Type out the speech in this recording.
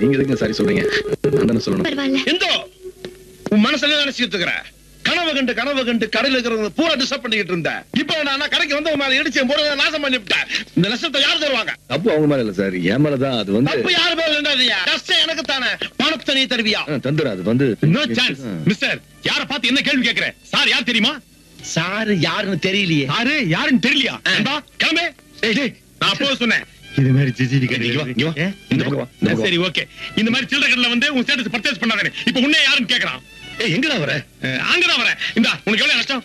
நீங்க எதுக்கு சாரி சொல்றீங்க நான் தானே சொல்லணும் பரவாயில்ல எந்தோ உன் மனசுல நினைச்சிட்டு இருக்கிற கனவு கண்டு கனவு கண்டு கடையில இருக்கிறவங்க பூரா டிஸ்டர்ப் பண்ணிக்கிட்டு இருந்த இப்போ நான் கடைக்கு வந்து உன் மேல இடிச்சு போட நாசம் பண்ணி விட்டேன் இந்த நஷ்டத்தை யார் தருவாங்க தப்பு அவங்க மேல இல்ல சார் என் மேலதான் அது வந்து தப்பு யாரு பேர் என்னதியா கஷ்டம் எனக்கு தானே பணத்தை நீ தருவியா ஆ, தந்துரு அது வந்து நோ சான்ஸ் மிஸ்டர் யார பார்த்து என்ன கேள்வி கேக்குற சார் யார் தெரியுமா சாரு யாருன்னு தெரியலையே யாரு யாருன்னு தெரியலையா நண்பா, கிளம்பு ஏய், டேய், நான் அப்போ சொன்னேன் இது மாதிரி சிசிடி இங்க வா, இங்க வா. இந்த பக்கம் வா, இந்த பக்கம் வா. சரி ஓகே இந்த மாதிரி சில்லறை கடையில வந்து உன் ஸ்டேட்டஸ் பர்ச்சேஸ் பண்ணாதே இப்ப உன்னை யாருன்னு கேக்குறான் ஏய், எங்கடா வர அஹ், அங்கதான் வரேன் இந்தா உனக்கு எவ்வளவு நஷ்டம்